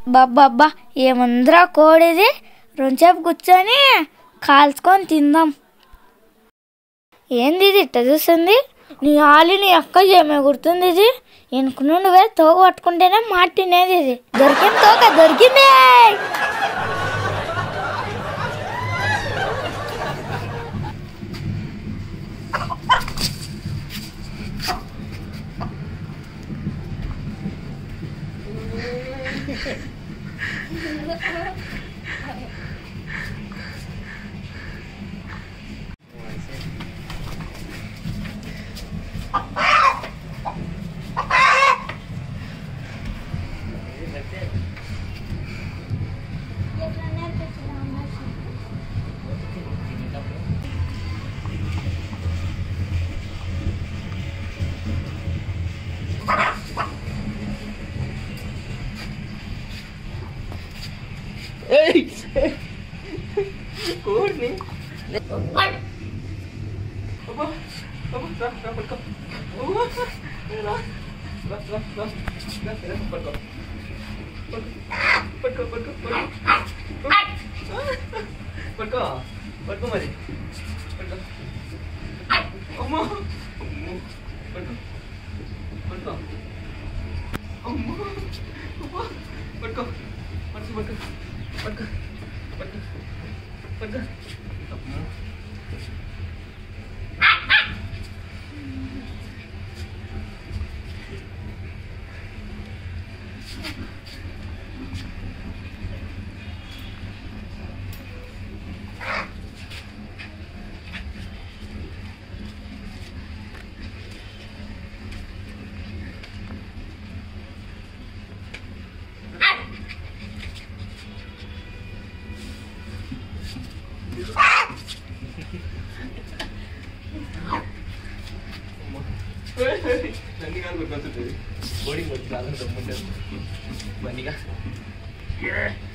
బాబ్బా ఏముందిరా కోడిది రెండుసేపు కూర్చొని కాల్చుకొని తిందాం ఏంది ఇది ఇట్ట చూస్తుంది నీ ఆలి నీ అక్క ఏమే గుర్తుంది ఇది వెనుక నుండి పోయి తోక పట్టుకుంటేనే మాట తినేది ఇది దొరికింది తోక దొరికింది ఏయ్ కోడిని అబ్బా అబ్బా రా రా పట్టుకో అబ్బా రా రా రా రా రా రా పట్టుకో పట్టుకో పట్టుకో పట్టుకో పట్టుకో పట్టుకో మరి పట్టుకో అమ్మా పట్టుకో పట్టుకో అమ్మా అబ్బా పట్టుకో పట్టుకో పట్టుకో పట్టుకో పట్టుకో పట్టుకో అమ్మా నన్ను కాదు కొట్టుకొస్తుంది బోర్డింగ్ వచ్చి చాలా దమ్ముంటారు బండిగా